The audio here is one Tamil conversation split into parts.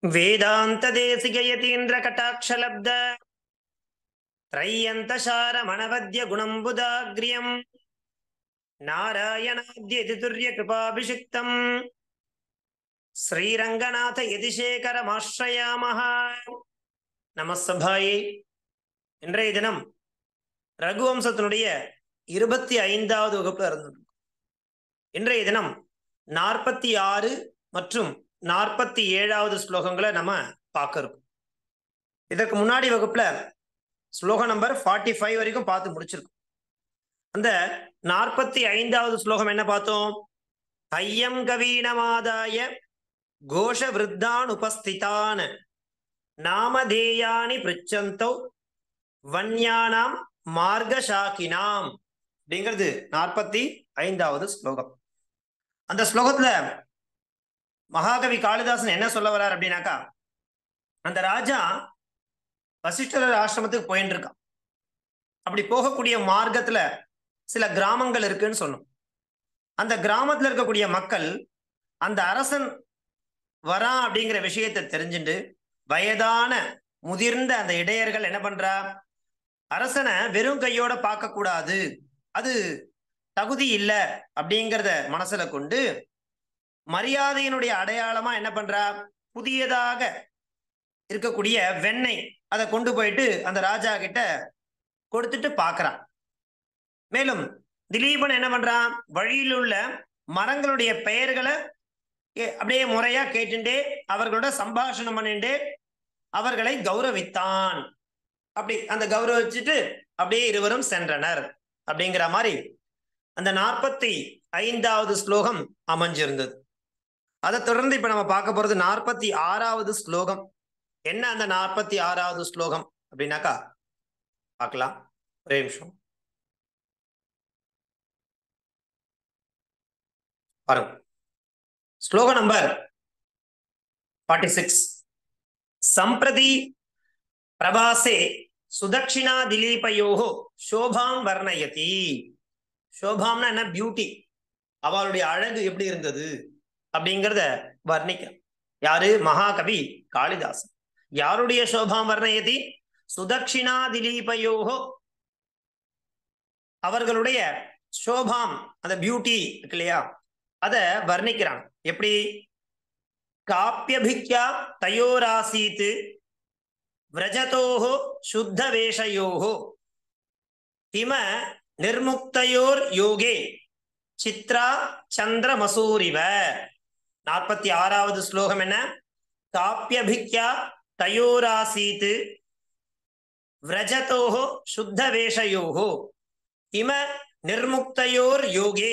वेदान्तदेशिकयतीन्द्रकटाक्षलब्ध त्रय्यन्तशारमणवद्यगुणम्बुदाग्र्यम् नारायणाद्यतितुर्यकृपाभिषिक्तम् ஸ்ரீரங்கநாத யதிசேகரமாஸ்ரயாமஹ நமசபாயே இன்றைய தினம் ரகுவம்சத்தினுடைய இருபத்தி ஐந்தாவது வகுப்புல இருந்தது இன்றைய தினம் நாற்பத்தி ஆறு மற்றும் நாற்பத்தி ஏழாவது ஸ்லோகங்களை நம்ம பார்க்க இருக்கோம் இதற்கு முன்னாடி வகுப்புல ஸ்லோகம் நம்பர் ஃபார்ட்டி ஃபைவ் வரைக்கும் பார்த்து முடிச்சிருக்கோம் அந்த நாற்பத்தி ஐந்தாவது ஸ்லோகம் என்ன பார்த்தோம் ஐயம் கவீனமாதாய கோஷ விருத்தான் உபஸ்திதான் நாமதேயானி பிரிச்சந்தோ வன்யானாம் மார்கசாக்கினாம் அப்படிங்கிறது நாற்பத்தி ஐந்தாவது ஸ்லோகம் அந்த ஸ்லோகத்துல மகாகவி காளிதாசன் என்ன சொல்ல வர்றார் அப்படின்னாக்கா அந்த ராஜா வசிஷ்டர் ஆசிரமத்துக்கு போயின்னு இருக்கான் அப்படி போகக்கூடிய மார்க்கத்துல சில கிராமங்கள் இருக்குன்னு சொன்னோம் அந்த கிராமத்துல இருக்கக்கூடிய மக்கள் அந்த அரசன் வரான் அப்படிங்கிற விஷயத்தை தெரிஞ்சுட்டு வயதான முதிர்ந்த அந்த இடையர்கள் என்ன பண்றா அரசனை வெறும் கையோட பார்க்க கூடாது அது தகுதி இல்லை அப்படிங்கிறத மனசுல கொண்டு மரியாதையினுடைய அடையாளமா என்ன பண்றா புதியதாக இருக்கக்கூடிய வெண்ணெய் அதை கொண்டு போயிட்டு அந்த ராஜா கிட்ட கொடுத்துட்டு பாக்குறான் மேலும் திலீபன் என்ன பண்றான் வழியில் உள்ள மரங்களுடைய பெயர்களை அப்படியே முறையா கேட்டுட்டே அவர்களோட சம்பாஷணம் பண்ணிட்டு அவர்களை கௌரவித்தான் அப்படி அந்த கௌரவிச்சுட்டு அப்படியே இருவரும் சென்றனர் அப்படிங்கிற மாதிரி அந்த நாற்பத்தி ஐந்தாவது ஸ்லோகம் அமைஞ்சிருந்தது அதை தொடர்ந்து இப்ப நம்ம பார்க்க போறது நாற்பத்தி ஆறாவது ஸ்லோகம் என்ன அந்த நாற்பத்தி ஆறாவது ஸ்லோகம் அப்படின்னாக்கா பார்க்கலாம் ஒரே நிமிஷம் பாருங்க ஸ்லோக நம்பர் ஃபார்ட்டி சிக்ஸ் சம்பிரதி பிரபாசே சுதக்ஷிணா திலீபயோகோ சோபாம் வர்ணயதி சோபாம்னா என்ன பியூட்டி அவளுடைய அழகு எப்படி இருந்தது அப்படிங்கிறத வர்ணிக்க யாரு மகாகவி காளிதாசன் யாருடைய சோபாம் வர்ணயதி சுதக்ஷிணா திலீபயோகோ அவர்களுடைய சோபாம் அந்த பியூட்டி இருக்கு இல்லையா அத வர்ணிக்கிறான் எப்படி காப்பியபிக்யா தயோராசீத் விரஜதோஹோ சுத்த வேஷயோஹோ கிம நிர்முக்தயோர் யோகே சித்ரா சந்திர மசூரிவ நாற்பத்தி ஆறாவது ஸ்லோகம் என்ன காப்பியபிக்யா தயோராசீத் விரஜதோஹோ சுத்த வேஷயோஹோ கிம நிர்முக்தயோர் யோகே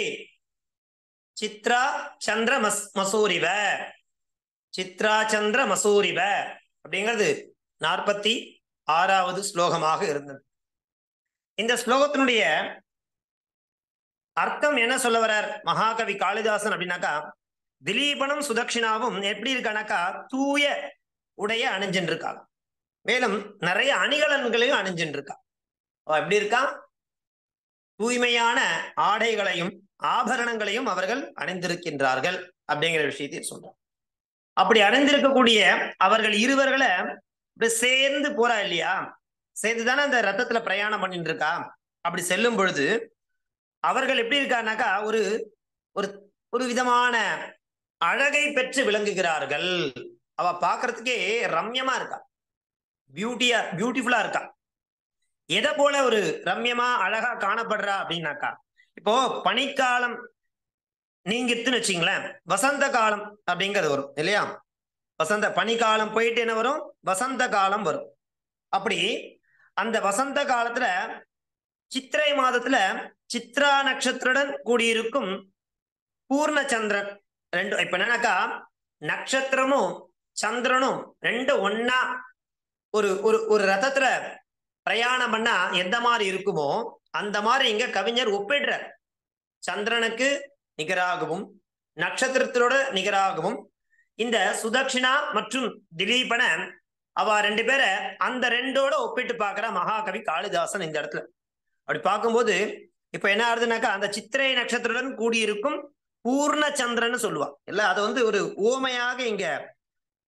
சித்ரா சந்திர மஸ் மசூரிவ சித்ரா சந்திர மசூரிவ அப்படிங்கிறது நாற்பத்தி ஆறாவது ஸ்லோகமாக இருந்தது இந்த ஸ்லோகத்தினுடைய அர்த்தம் என்ன சொல்ல வர்றார் மகாகவி காளிதாசன் அப்படின்னாக்கா திலீபனும் சுதக்ஷினாவும் எப்படி இருக்கானாக்கா தூய உடைய அணிஞ்சுட்டு இருக்காங்க மேலும் நிறைய அணிகலன்களையும் அணிஞ்சுட்டு இருக்கா எப்படி இருக்கா தூய்மையான ஆடைகளையும் ஆபரணங்களையும் அவர்கள் அணிந்திருக்கின்றார்கள் அப்படிங்கிற விஷயத்தை சொல்றார் அப்படி அணிந்திருக்கக்கூடிய அவர்கள் இருவர்களை இப்படி சேர்ந்து போறா இல்லையா சேர்ந்து தானே அந்த ரத்தத்துல பிரயாணம் பண்ணிட்டு இருக்கா அப்படி செல்லும் பொழுது அவர்கள் எப்படி இருக்கானாக்கா ஒரு ஒரு ஒரு விதமான அழகை பெற்று விளங்குகிறார்கள் அவ பாக்குறதுக்கே ரம்யமா இருக்கா பியூட்டியா பியூட்டிஃபுல்லா இருக்கா எதை போல ஒரு ரம்யமா அழகா காணப்படுறா அப்படின்னாக்கா இப்போ பனிக்காலம் நீங்கித்துன்னு வச்சிங்களேன் வசந்த காலம் அப்படிங்கிறது வரும் இல்லையா வசந்த பனிக்காலம் போயிட்டு என்ன வரும் வசந்த காலம் வரும் அப்படி அந்த வசந்த காலத்துல சித்திரை மாதத்துல சித்ரா நட்சத்திரத்துடன் கூடியிருக்கும் பூர்ண சந்திரன் ரெண்டு இப்ப என்னன்னாக்கா நட்சத்திரமும் சந்திரனும் ரெண்டு ஒன்னா ஒரு ஒரு ஒரு ரதத்துல பிரயாணம் பண்ணா எந்த மாதிரி இருக்குமோ அந்த மாதிரி இங்க கவிஞர் ஒப்பிடுறார் சந்திரனுக்கு நிகராகவும் நட்சத்திரத்தோட நிகராகவும் இந்த சுதக்ஷிணா மற்றும் திலீபன அவ ரெண்டு பேரை அந்த ரெண்டோட ஒப்பிட்டு பாக்குற மகாகவி காளிதாசன் இந்த இடத்துல அப்படி பார்க்கும்போது இப்ப என்ன ஆகுதுனாக்கா அந்த சித்திரை நட்சத்திரத்துடன் கூடியிருக்கும் பூர்ண சந்திரன் சொல்லுவா இல்ல அதை வந்து ஒரு ஓமையாக இங்க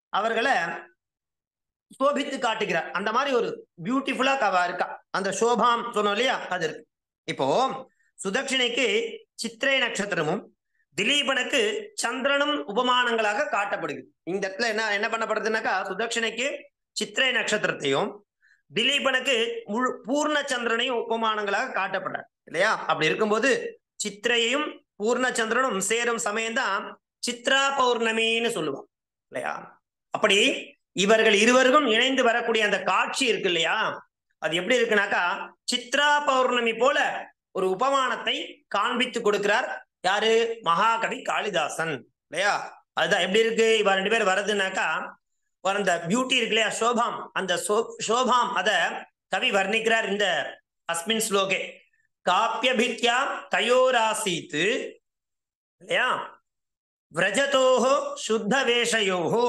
அவர்களை சோபித்து காட்டுகிறார் அந்த மாதிரி ஒரு பியூட்டிஃபுல்லா அவ இருக்கா அந்த சோபாம் சொன்னோம் இல்லையா அது இருக்கு இப்போ சுதட்சிணைக்கு சித்திரை நட்சத்திரமும் திலீபனுக்கு சந்திரனும் உபமானங்களாக காட்டப்படுகிறது இந்த இடத்துல என்ன என்ன பண்ணப்படுதுன்னாக்கா சுதட்சிணைக்கு சித்திரை நட்சத்திரத்தையும் திலீபனுக்கு முழு பூர்ண சந்திரனையும் உபமானங்களாக காட்டப்படுறார் இல்லையா அப்படி இருக்கும்போது சித்திரையையும் பூர்ண சந்திரனும் சேரும் சமயம்தான் சித்ரா பௌர்ணமின்னு சொல்லுவான் இல்லையா அப்படி இவர்கள் இருவருக்கும் இணைந்து வரக்கூடிய அந்த காட்சி இருக்கு இல்லையா அது எப்படி இருக்குனாக்கா சித்ரா பௌர்ணமி போல ஒரு உபமானத்தை காண்பித்து கொடுக்கிறார் யாரு மகாகவி காளிதாசன் இல்லையா அதுதான் எப்படி இருக்கு இவ ரெண்டு பேர் வருதுனாக்கா அந்த பியூட்டி இருக்கு இல்லையா சோபாம் அந்த சோபாம் அத கவி வர்ணிக்கிறார் இந்த அஸ்மின் ஸ்லோகே காப்பியபிக்யா தயோராசீத்து இல்லையா விரஜதோஹோ சுத்த வேஷயோஹோ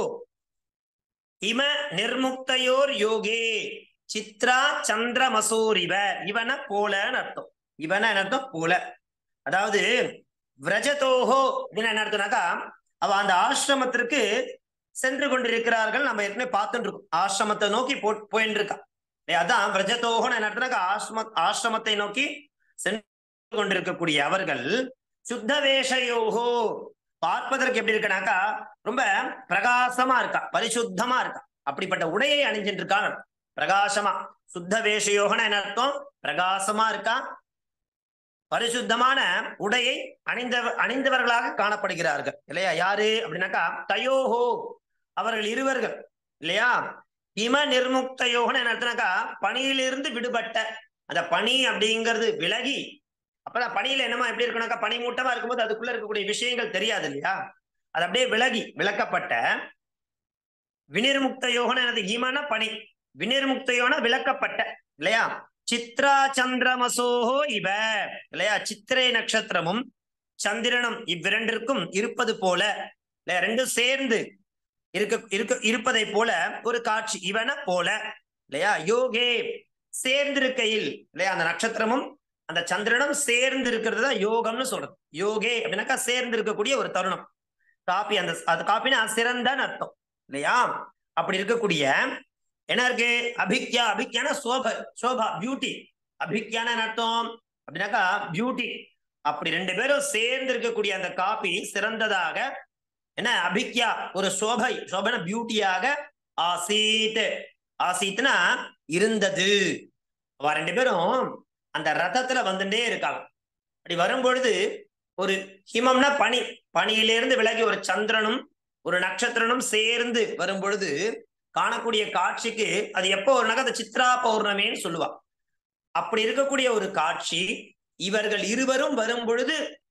இம நிர்முக்தையோர் யோகே சித்ரா சந்திரமசூரிவ இவன போலன்னு அர்த்தம் இவன அர்த்தம் போல அதாவது விரஜதோஹோ அப்படின்னு என்ன அர்த்தம்னாக்கா அவ அந்த ஆசிரமத்திற்கு சென்று கொண்டிருக்கிறார்கள் நம்ம ஏற்கனவே பார்த்துட்டு இருக்கோம் ஆசிரமத்தை நோக்கி போ போயின்னு இருக்கா அதான் விரஜதோகோன்னு என்ன அர்த்தம்னாக்கா ஆசிரம ஆசிரமத்தை நோக்கி சென்று கொண்டிருக்கக்கூடிய அவர்கள் சுத்த வேஷயோகோ பார்ப்பதற்கு எப்படி இருக்கனாக்கா ரொம்ப பிரகாசமா இருக்கா பரிசுத்தமா இருக்கா அப்படிப்பட்ட உடையை அணிஞ்சிட்டு இருக்கான் பிரகாசமா சுத்த வேஷயோகன என்ன அர்த்தம் பிரகாசமா இருக்கா பரிசுத்தமான உடையை அணிந்த அணிந்தவர்களாக காணப்படுகிறார்கள் இல்லையா யாரு அப்படின்னாக்கா தயோஹோ அவர்கள் இருவர்கள் இல்லையா இம நிர்முக்தயோகன என்ன அர்த்தம்னாக்கா பணியிலிருந்து விடுபட்ட அந்த பனி அப்படிங்கிறது விலகி அப்பதான் பனியில என்னமா எப்படி இருக்கணும்க்கா பனி மூட்டமா இருக்கும்போது அதுக்குள்ள இருக்கக்கூடிய விஷயங்கள் தெரியாது இல்லையா அது அப்படியே விலகி விளக்கப்பட்ட வினிர்முக்த யோகன எனது ஈமான பனி வினிர்முக்த யோகன விளக்கப்பட்ட இல்லையா சித்ரா சந்திரமசோஹோ இவ இல்லையா சித்திரை நட்சத்திரமும் சந்திரனும் இவ்விரண்டிற்கும் இருப்பது போல இல்லையா ரெண்டும் சேர்ந்து இருக்க இருக்க இருப்பதை போல ஒரு காட்சி இவன போல இல்லையா யோகே சேர்ந்திருக்கையில் இல்லையா அந்த நட்சத்திரமும் அந்த சந்திரனும் சேர்ந்து இருக்கிறது தான் யோகம்னு சொல்றது யோகே அப்படின்னாக்கா சேர்ந்து இருக்கக்கூடிய ஒரு தருணம் காப்பி அந்த அது காப்பினா சிறந்தன்னு அர்த்தம் இல்லையா அப்படி இருக்கக்கூடிய என்ன இருக்கு அபிக்யா அபிக்யான சோப சோபா பியூட்டி அபிக்யான அர்த்தம் அப்படின்னாக்கா பியூட்டி அப்படி ரெண்டு பேரும் சேர்ந்து இருக்கக்கூடிய அந்த காப்பி சிறந்ததாக என்ன அபிக்யா ஒரு சோபை சோபன பியூட்டியாக ஆசீத் ஆசீத்னா இருந்தது அவ ரெண்டு பேரும் அந்த ரதத்துல வந்துட்டே இருக்காங்க அப்படி வரும்பொழுது ஒரு ஹிமம்னா பனி பனியிலிருந்து விலகி ஒரு சந்திரனும் ஒரு நட்சத்திரனும் சேர்ந்து வரும்பொழுது காணக்கூடிய காட்சிக்கு அது எப்போ ஒரு நகை சித்ரா பௌர்ணமின்னு சொல்லுவா அப்படி இருக்கக்கூடிய ஒரு காட்சி இவர்கள் இருவரும் வரும் பொழுது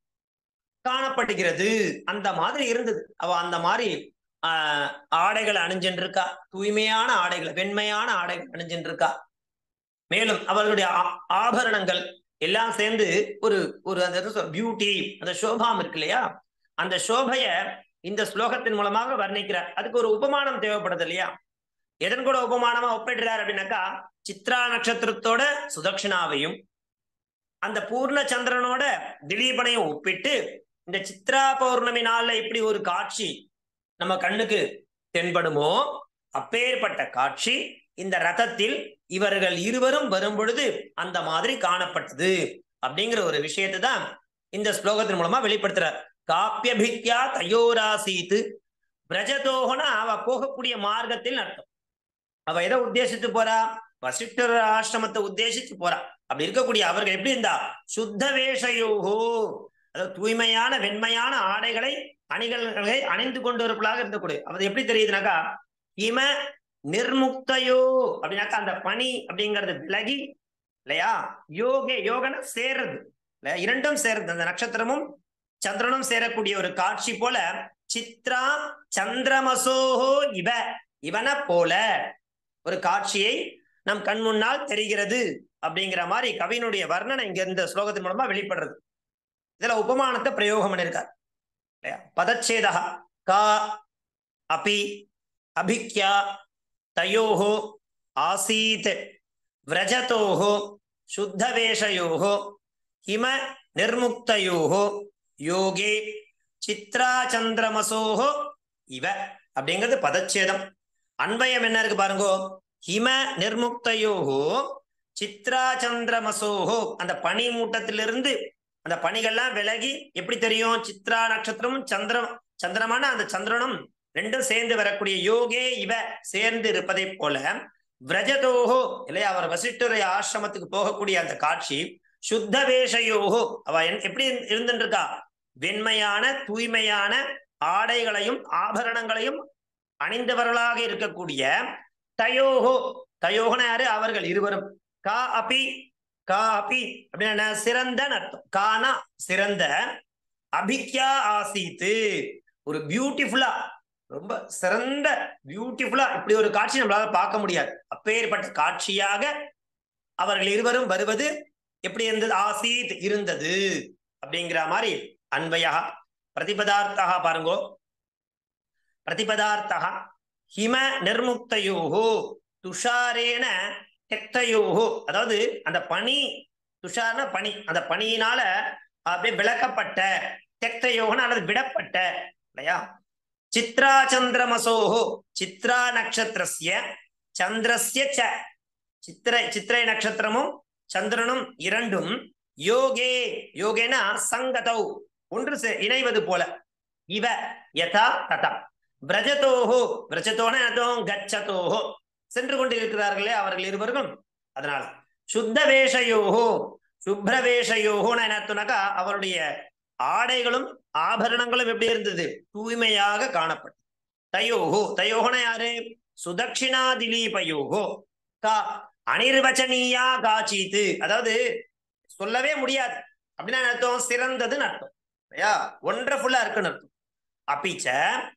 காணப்படுகிறது அந்த மாதிரி இருந்தது அவ அந்த மாதிரி ஆஹ் ஆடைகளை அணிஞ்சுட்டு இருக்கா தூய்மையான ஆடைகள் வெண்மையான ஆடைகள் அணிஞ்சுட்டு இருக்கா மேலும் அவர்களுடைய ஆபரணங்கள் எல்லாம் சேர்ந்து ஒரு ஒரு அந்த பியூட்டி அந்த சோபாம் இருக்கு இல்லையா அந்த சோபைய இந்த ஸ்லோகத்தின் மூலமாக வர்ணிக்கிறார் அதுக்கு ஒரு உபமானம் தேவைப்படுது இல்லையா எதன் கூட உபமானமா ஒப்பிடுறார் அப்படின்னாக்கா சித்ரா நட்சத்திரத்தோட சுதக்ஷினாவையும் அந்த பூர்ண சந்திரனோட திலீபனையும் ஒப்பிட்டு இந்த சித்ரா பௌர்ணமி நாள்ல இப்படி ஒரு காட்சி நம்ம கண்ணுக்கு தென்படுமோ அப்பேற்பட்ட காட்சி இந்த ரதத்தில் இவர்கள் இருவரும் வரும் பொழுது அந்த மாதிரி காணப்பட்டது அப்படிங்கிற ஒரு விஷயத்தை தான் இந்த ஸ்லோகத்தின் மூலமா வெளிப்படுத்துறார் காப்பியபிக்யா தயோராசீத்து பிரஜதோகனா அவ போகக்கூடிய மார்க்கத்தில் அர்த்தம் அவ எதை உத்தேசித்து போறா வசிஷ்டர் ஆசிரமத்தை உத்தேசித்து போறா அப்படி இருக்கக்கூடிய அவர்கள் எப்படி இருந்தா சுத்த வேஷயோகோ அதாவது தூய்மையான வெண்மையான ஆடைகளை அணிகள்களை அணிந்து கொண்டு இருப்பதாக இருந்தக்கூடிய அது எப்படி தெரியுதுனாக்கா இம நிர்முக்தையோ அப்படின்னாக்கா அந்த பனி அப்படிங்கிறது விலகி இல்லையா யோகே யோகன சேர்றது இல்லையா இரண்டும் சேர்றது அந்த நட்சத்திரமும் சந்திரனும் சேரக்கூடிய ஒரு காட்சி போல சித்ரா சந்திரமசோஹோ இவ இவன போல ஒரு காட்சியை நம் கண் முன்னால் தெரிகிறது அப்படிங்கிற மாதிரி கவியினுடைய வர்ணனை இங்க இந்த ஸ்லோகத்தின் மூலமா வெளிப்படுறது இதுல உபமானத்தை பிரயோகம் பண்ணிருக்கார் இல்லையா பதச்சேதா கா அபி அபிக்யா தயோஹோ ஆசீத் விரஜதோஹோ சுத்தவேஷயோஹோ ஹிம நிர்முக்தயோஹோ யோகே சித்ரா சந்திரமசோஹோ இவ அப்படிங்கிறது பதச்சேதம் அன்பயம் என்ன இருக்கு பாருங்கோ ஹிம நிர்முக்தயோகோ சித்ரா சந்திரமசோஹோ அந்த பனி மூட்டத்திலிருந்து அந்த பனிகள்லாம் விலகி எப்படி தெரியும் சித்ரா நட்சத்திரமும் சந்திரம் சந்திரமான அந்த சந்திரனும் ரெண்டும் சேர்ந்து வரக்கூடிய யோகே இவ சேர்ந்து இருப்பதை போல விரஜதோஹோ இல்லையா அவர் வசிஷ்டருடைய ஆசிரமத்துக்கு போகக்கூடிய அந்த காட்சி சுத்த வேஷயோகோ அவ என்- எப்படி இருந்துட்டு இருக்கா வெண்மையான தூய்மையான ஆடைகளையும் ஆபரணங்களையும் அணிந்தவர்களாக இருக்கக்கூடிய தயோகோ தயோகன யாரு அவர்கள் இருவரும் கா அபி கா அபி அப்படின்னா என்ன? சிறந்த அர்த்தம் கானா சிறந்த அபிக்யா ஆசீத்து ஒரு பியூட்டிஃபுல்லா ரொம்ப சிறந்த பியூட்டிஃபுல்லா இப்படி ஒரு காட்சி நம்மளால பார்க்க முடியாது அப்பேற்பட்ட காட்சியாக அவர்கள் இருவரும் வருவது எப்படி இருந்தது ஆசீத் இருந்தது அப்படிங்கிற மாதிரி அன்பையா பிரதிபதார்த்தா பாருங்கோ பிரதிபதார்த்தா ஹிம நிர்முக்தயோகோ துஷாரேன தெக்தயோகோ அதாவது அந்த பனி துஷார்னா பனி அந்த பனியினால அப்படியே விளக்கப்பட்ட தெக்தயோகன அல்லது விடப்பட்ட இல்லையா சித்ரா சந்திரமசோஹோ சித்ரா நட்சத்திரஸ்ய சந்திரஸ்ய ச சித்திரை சித்திரை நட்சத்திரமும் சந்திரனும் இரண்டும் யோகே யோகேனா சங்கதௌ ஒன்று சே- இணைவது போல இவ யதா ததா பிரஜதோஹோ பிரஜதோன அதோம் கச்சதோஹோ சென்று கொண்டிருக்கிறார்களே அவர்கள் இருவரும் அதனால சுத்த வேஷயோகோ சுப்ர வேஷயோகோன்னு என்ன அர்த்தம்னாக்கா அவருடைய ஆடைகளும் ஆபரணங்களும் எப்படி இருந்தது தூய்மையாக காணப்பட்டது தயோகோ தயோகன யாரு சுதக்ஷிணா திலீபயோகோ கா அனிர்வச்சனீயா காச்சீத்து அதாவது சொல்லவே முடியாது அப்படின்னா என்ன அர்த்தம் சிறந்ததுன்னு அர்த்தம் இல்லையா ஒண்டர்ஃபுல்லா இருக்குன்னு அர்த்தம் அப்பிச்ச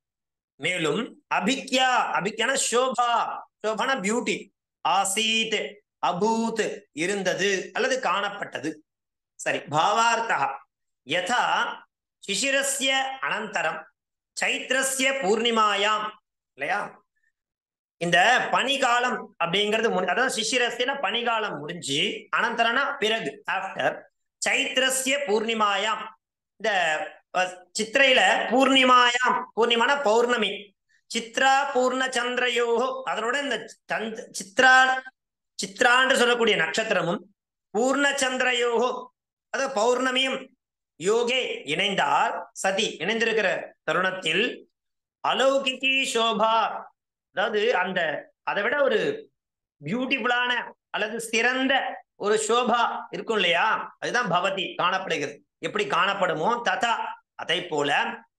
மேலும் அபிக்யா அபிக்யான சோபா சோபான பியூட்டி ஆசீத் அபூத் இருந்தது அல்லது காணப்பட்டது சரி பாவார்த்தா யதா சிசிரஸ்ய அனந்தரம் சைத்திரஸ்ய பூர்ணிமாயாம் இல்லையா இந்த பனிகாலம் அப்படிங்கிறது முடி- அதாவது சிசிரஸ்யன பனிகாலம் முடிஞ்சு அனந்தரனா பிறகு ஆஃப்டர் சைத்திரஸ்ய பூர்ணிமாயாம் இந்த அஹ், சித்திரையில பூர்ணிமாயாம் பூர்ணிமான பௌர்ணமி சித்ரா பூர்ண சந்திரயோகோ அதனோட இந்த சந்த் சித்ரா சித்ரான்னு சொல்லக்கூடிய நட்சத்திரமும் பூர்ண சந்திரயோகோ அது பௌர்ணமியும் யோகே இணைந்தால் சதி இணைந்திருக்கிற தருணத்தில் அலௌகிகி சோபா அதாவது அந்த அதை விட ஒரு பியூட்டிஃபுல்லான அல்லது சிறந்த ஒரு சோபா இருக்கும் இல்லையா அதுதான் பவதி காணப்படுகிறது எப்படி காணப்படுமோ ததா அதை போல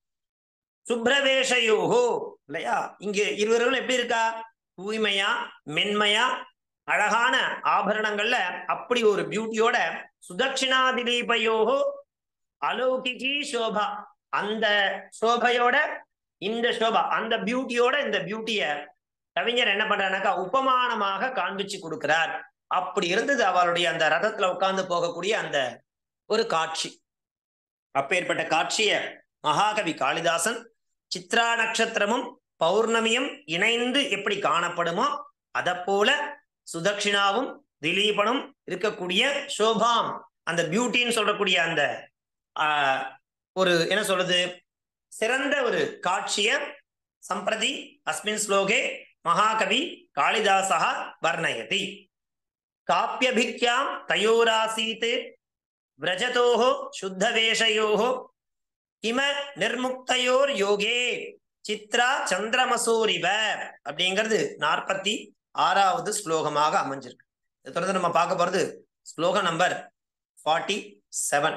சுப்ரவேஷயோகோ இல்லையா இங்கு இருவர்களும் எப்படி இருக்கா தூய்மையா மென்மையா அழகான ஆபரணங்கள்ல அப்படி ஒரு பியூட்டியோட சுதட்சிணா திலீபயோகோ அலௌகிகி சோபா அந்த சோபையோட இந்த சோபா அந்த பியூட்டியோட இந்த பியூட்டிய கவிஞர் என்ன பண்றாருனாக்கா உபமானமாக காண்பிச்சு கொடுக்கிறார் அப்படி இருந்தது அவளுடைய அந்த ரதத்துல உட்கார்ந்து போகக்கூடிய அந்த ஒரு காட்சி அப்பேற்பட்ட காட்சிய மகாகவி காளிதாசன் சித்ரா நட்சத்திரமும் பௌர்ணமியும் இணைந்து எப்படி காணப்படுமோ அதை போல சுதக்ஷிணாவும் திலீபனும் இருக்கக்கூடிய சோபாம் அந்த பியூட்டின்னு சொல்லக்கூடிய அந்த ஆஹ், ஒரு என்ன சொல்றது சிறந்த ஒரு காட்சிய சம்பிரதி அஸ்மின் ஸ்லோகே மகாகவி காளிதாசா வர்ணயதி காப்பியபிக்யாம் தயோராசீத் விரஜதோஹ சுத்தவேஷயோஹ இம நிர்முக்தயோர் யோகே சித்ரா சந்திரமசூரிவ அப்படிங்கிறது நாற்பத்தி ஆறாவது ஸ்லோகமாக அமைஞ்சிருக்கு இதை தொடர்ந்து நம்ம பார்க்க போறது ஸ்லோகம் நம்பர் ஃபார்ட்டி செவன்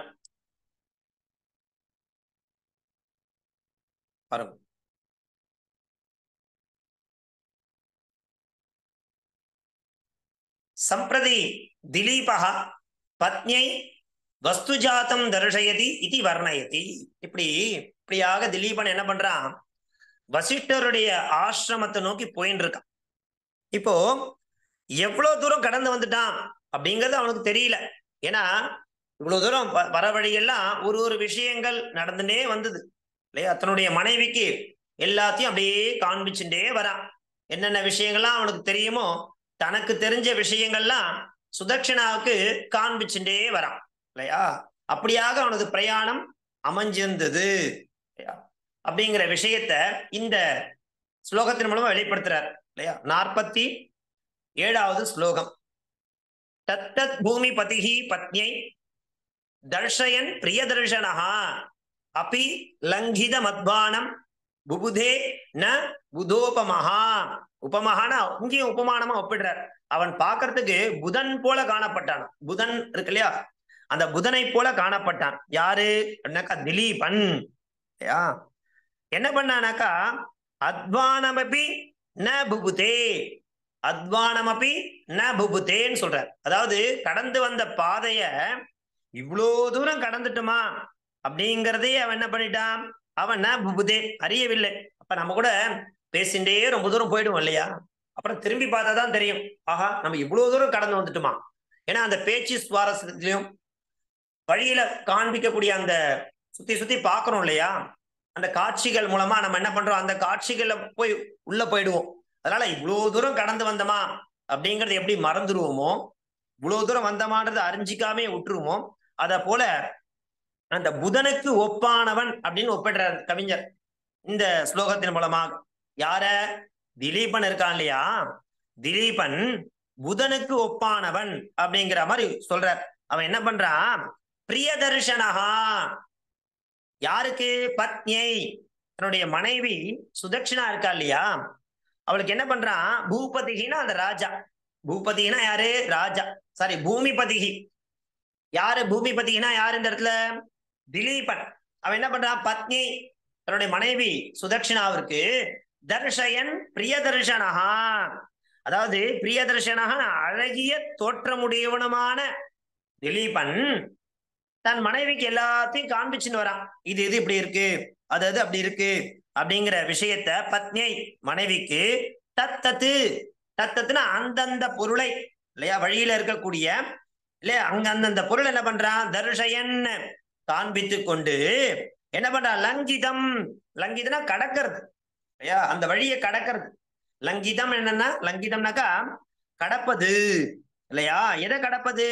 பாருங்க சம்பிரதி திலீபः பத்னியை வஸ்துஜாத்தம் தர்ஷயதி இது வர்ணயதி இப்படி இப்படியாக திலீபன் என்ன பண்றான் வசிஷ்டருடைய ஆசிரமத்தை நோக்கி போயின்னு இருக்கான் இப்போ எவ்வளவு தூரம் கடந்து வந்துட்டான் அப்படிங்கிறது அவனுக்கு தெரியல ஏன்னா இவ்வளவு தூரம் வ- வர வழியெல்லாம் ஒரு ஒரு விஷயங்கள் நடந்துட்டே வந்தது இல்லையா தன்னுடைய மனைவிக்கு எல்லாத்தையும் அப்படியே காண்பிச்சுட்டே வரான் என்னென்ன விஷயங்கள்லாம் அவனுக்கு தெரியுமோ தனக்கு தெரிஞ்ச விஷயங்கள்லாம் சுதட்சணாவுக்கு காண்பிச்சுட்டே வரான் இல்லையா அப்படியாக அவனது பிரயாணம் அமைஞ்சிருந்தது இல்லையா? அப்படிங்கிற விஷயத்த இந்த ஸ்லோகத்தின் மூலமா வெளிப்படுத்துறார் இல்லையா நாற்பத்தி ஏழாவது ஸ்லோகம் தத்தத் பூமி பதிகி பத்னியை தர்ஷயன் பிரியதர்ஷனஹா அபி லங்கித மத்பானம் புபுதே ந புதோபமஹா உபமஹானா இங்கேயும் உபமானமா ஒப்பிடுறார் அவன் பார்க்கறதுக்கு புதன் போல காணப்பட்டான் புதன் இருக்கு இல்லையா அந்த புதனை போல காணப்பட்டான் யாரு அப்படின்னாக்கா திலீபன் இல்லையா என்ன பண்ணானாக்கா அத்வானமபி ந புபுதே அத்வானமபி ந புபுதேன்னு சொல்றார் அதாவது கடந்து வந்த பாதைய இவ்வளோ தூரம் கடந்துட்டுமா அப்படிங்கிறதையே அவன் என்ன பண்ணிட்டான் அவன் ந புபுதே அறியவில்லை அப்ப நம்ம கூட பேசிண்டே ரொம்ப தூரம் போயிடுவோம் இல்லையா அப்புறம் திரும்பி பார்த்தா தான் தெரியும் ஆஹா நம்ம இவ்வளவு தூரம் கடந்து வந்துட்டுமா ஏன்னா அந்த பேச்சு சுவாரஸ்யத்திலையும் வழியில காண்பிக்கக்கூடிய அந்த சுத்தி சுத்தி பாக்குறோம் இல்லையா அந்த காட்சிகள் மூலமா நம்ம என்ன பண்றோம் அந்த காட்சிகள்ல போய் உள்ள போயிடுவோம் அதனால இவ்வளவு தூரம் கடந்து வந்தோமா அப்படிங்கறது எப்படி மறந்துடுவோமோ இவ்வளவு தூரம் வந்தமான்றது அறிஞ்சிக்காமே விட்டுருவோமோ அத போல அந்த புதனுக்கு ஒப்பானவன் அப்படின்னு ஒப்பிடுறார் கவிஞர் இந்த ஸ்லோகத்தின் மூலமாக யார திலீபன் இருக்கான் இல்லையா திலீபன் புதனுக்கு ஒப்பானவன் அப்படிங்கிற மாதிரி சொல்றார் அவன் என்ன பண்றான் பிரியதர்ஷனஹா யாருக்கு பத்னியை தன்னுடைய மனைவி சுதட்சிணா இருக்கா இல்லையா அவளுக்கு என்ன பண்றான் பூபதிகினா அந்த ராஜா பூபதினா யாரு ராஜா சாரி பூமிபதிகி யாரு பூமிபதினா யாரு இந்த இடத்துல திலீபன் அவன் என்ன பண்றான் பத்னி தன்னுடைய மனைவி சுதட்சிணாவிற்கு தர்ஷயன் பிரியதர்ஷனஹா அதாவது பிரியதர்ஷனஹா அழகிய தோற்றமுடையவனுமான திலீபன் தன் மனைவிக்கு எல்லாத்தையும் காண்பிச்சுன்னு வரான் இது இது இப்படி இருக்கு அது அது அப்படி இருக்கு அப்படிங்கிற விஷயத்த பத்னியை மனைவிக்கு தத்தத்து தத்தத்துனா அந்தந்த பொருளை இல்லையா வழியில இருக்கக்கூடிய இல்லையா அங்க அந்தந்த பொருள் என்ன பண்றான் தர்ஷயன் காண்பித்து கொண்டு என்ன பண்றான் லங்கிதம் லங்கிதம்னா கடக்கிறது இல்லையா அந்த வழியை கடக்கிறது லங்கிதம் என்னன்னா லங்கிதம்னாக்கா கடப்பது இல்லையா எதை கடப்பது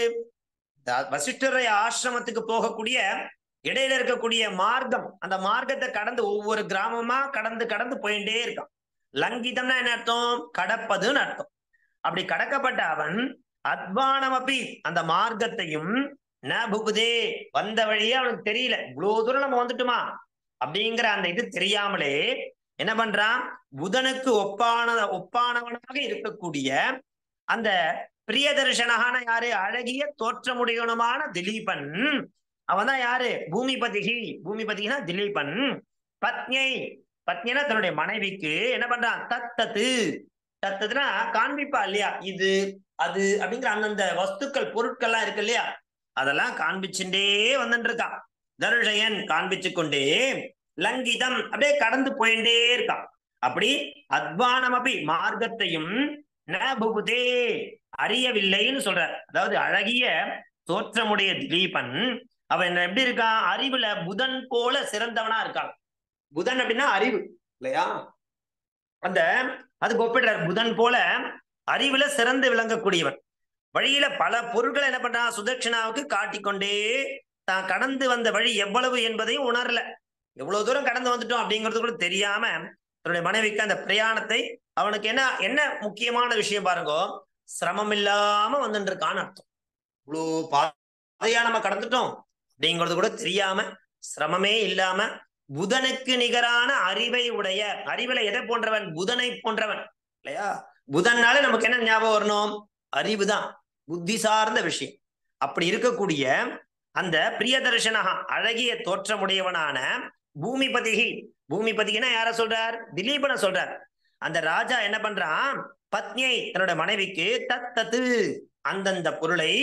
வசிஷ்டரை ஆசிரமத்துக்கு போகக்கூடிய இடையில இருக்கக்கூடிய மார்க்கம் அந்த மார்க்கத்தை கடந்து ஒவ்வொரு கிராமமா கடந்து கடந்து போயிட்டே இருக்கான் லங்கிதம்னா என்ன அர்த்தம் கடப்பதுன்னு அர்த்தம் அப்படி கடக்கப்பட்ட அவன் அத்வானம் அப்பி அந்த மார்க்கத்தையும் ந புகுதே வந்த வழியே அவனுக்கு தெரியல இவ்வளவு தூரம் நம்ம வந்துட்டுமா அப்படிங்கிற அந்த இது தெரியாமலே என்ன பண்றான் புதனுக்கு ஒப்பான ஒப்பானவனாக இருக்கக்கூடிய அந்த பிரியதர்ஷனகான யாரு அழகிய தோற்றமுடையவனுமான திலீபன் அவன் தான் யாரு பூமிபதிகி பூமிபதினா திலீபன் பத்னியை பத்னினா தன்னுடைய மனைவிக்கு என்ன பண்றான் தத்தத்து தத்தத்துனா காண்பிப்பா இல்லையா இது அது அப்படிங்கிற அந்தந்த வஸ்துக்கள் பொருட்கள்லாம் இருக்கு இல்லையா அதெல்லாம் காண்பிச்சுட்டே வந்துட்டு இருக்கான் தருஷயன் காண்பிச்சு கொண்டே லங்கிதம் அப்படியே கடந்து போயிட்டே இருக்கான் அப்படி அத்வானம் அப்படி மார்க்கத்தையும் ந புகுதே அறியவில்லைன்னு சொல்றார் அதாவது அழகிய தோற்றமுடைய திலீபன் அவன் எப்படி இருக்கான் அறிவுல புதன் போல சிறந்தவனா இருக்கான் புதன் அப்படின்னா அறிவு இல்லையா அந்த அதுக்கு ஒப்பிடுறார் புதன் போல அறிவுல சிறந்து விளங்கக்கூடியவன் வழியில பல பொருட்களை என்ன பண்றான் சுதட்சிணாவுக்கு காட்டிக்கொண்டே தான் கடந்து வந்த வழி எவ்வளவு என்பதையும் உணரல எவ்வளவு தூரம் கடந்து வந்துட்டோம் அப்படிங்கிறது கூட தெரியாம தன்னுடைய மனைவிக்கு அந்த பிரயாணத்தை அவனுக்கு என்ன என்ன முக்கியமான விஷயம் பாருங்க சிரமம் இல்லாம வந்துட்டு இருக்கான்னு அர்த்தம் இவ்வளோ பாதையா நம்ம கடந்துட்டோம் அப்படிங்கிறது கூட தெரியாம சிரமமே இல்லாம புதனுக்கு நிகரான அறிவை உடைய அறிவுல எதை போன்றவன் புதனை போன்றவன் இல்லையா புதன்னால நமக்கு என்ன ஞாபகம் வரணும் அறிவு தான் புத்தி சார்ந்த விஷயம் அப்படி இருக்கக்கூடிய அந்த பிரியதர்ஷனகா அழகிய தோற்றமுடையவனான பூமிபதிகி பூமிபதிகினா யார சொல்றார் திலீபனை சொல்றார் அந்த ராஜா என்ன பண்றான் பத்னியை தன்னோட மனைவிக்கு தத்தத்து அந்தந்த பொருளை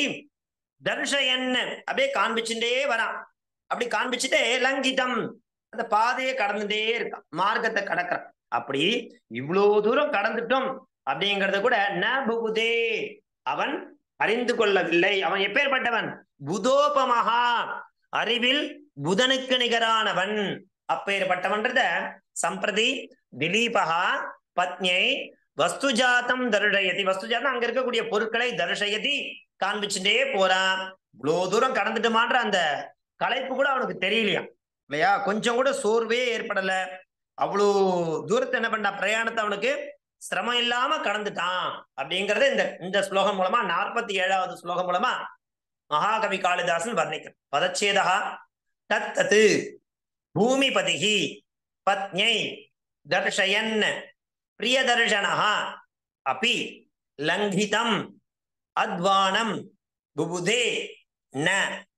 தர்ஷயன் அப்படியே காண்பிச்சுட்டே வரான் அப்படி காண்பிச்சுட்டே லங்கிதம் அந்த பாதையை கடந்துட்டே இருக்கான் மார்க்கத்தை கடக்கிறான் அப்படி இவ்வளவு தூரம் கடந்துட்டோம் அப்படிங்கறத கூட ந புகுதே அவன் அறிந்து கொள்ளவில்லை அவன் எப்பேற்பட்டவன் புதோபமகா அறிவில் புதனுக்கு நிகரானவன் அப்பேற்பட்டவன்றத சம்பிரதி திலீபகா பத்னியை வஸ்துஜாத்தம் தருஷயதி வஸ்துஜாத்தம் அங்க இருக்கக்கூடிய பொருட்களை தருஷயதி காண்பிச்சுட்டே போறான் இவ்வளோ தூரம் கடந்துட்டுமான்ற அந்த களைப்பு கூட அவனுக்கு தெரியலையா இல்லையா கொஞ்சம் கூட சோர்வே ஏற்படல அவ்வளோ தூரத்தை என்ன பண்ணா பிரயாணத்தை அவனுக்கு சிரமம் இல்லாம கடந்துட்டான் அப்படிங்கறத இந்த இந்த ஸ்லோகம் மூலமா நாற்பத்தி ஏழாவது ஸ்லோகம் மூலமா மகாகவி காளிதாசன் வர்ணிக்கிறார் பதச்சேதா தத் தத்து பூமிபதிகி பத்ஞை தர்ஷயன் பிரியதர்ஷனः अपि லங்கிதம் அத்வானம் புபுதே ந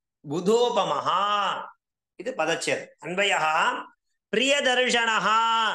புதோபமஹா இது பதச்சேத் அன்பையா பிரியதர்ஷனஹா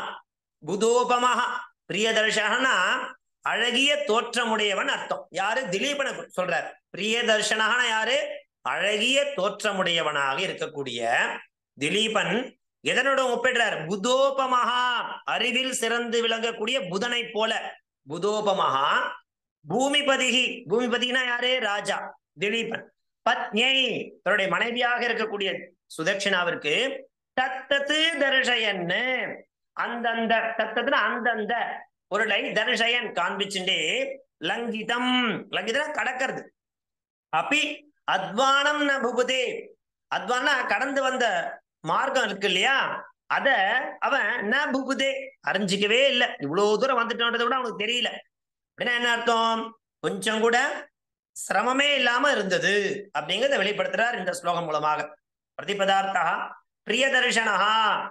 புதோபமஹ பிரியதர்ஷனா அழகிய தோற்றமுடையவன் அர்த்தம் யாரு திலீபனை சொல்றார் பிரியதர்ஷனஹன யாரு அழகிய தோற்றமுடையவனாக இருக்கக்கூடிய திலீபன் எதனோட ஒப்பிடுறார் புதோபமஹா அறிவில் சிறந்து விளங்கக்கூடிய புதனை போல புதோபமஹா பூமிபதிகி பூமிபதினா யாரு ராஜா திலீபன் பத்ஞை தன்னுடைய மனைவியாக இருக்கக்கூடிய சுதட்சிணாவிற்கு தத்தத்து தர்ஷயன்னு அந்தந்த தத்தத்துனா அந்தந்த பொருளை தர்ஷயன் காண்பிச்சுட்டே லங்கிதம் லங்கிதனா கடக்கிறது அப்பி அத்வானம் ந புகுதே அத்வானா கடந்து வந்த மார்க்கம் இருக்கு இல்லையா அத அவன் ந புகுதே அறிஞ்சிக்கவே இல்லை இவ்வளவு தூரம் வந்துட்டோன்றதை விட அவனுக்கு தெரியல அப்படின்னா என்ன அர்த்தம் கொஞ்சம் கூட சிரமமே இல்லாம இருந்தது அப்படிங்கறத வெளிப்படுத்துறார் இந்த ஸ்லோகம் மூலமாக பிரதிபதார்த்தா பிரியதர்ஷனஹா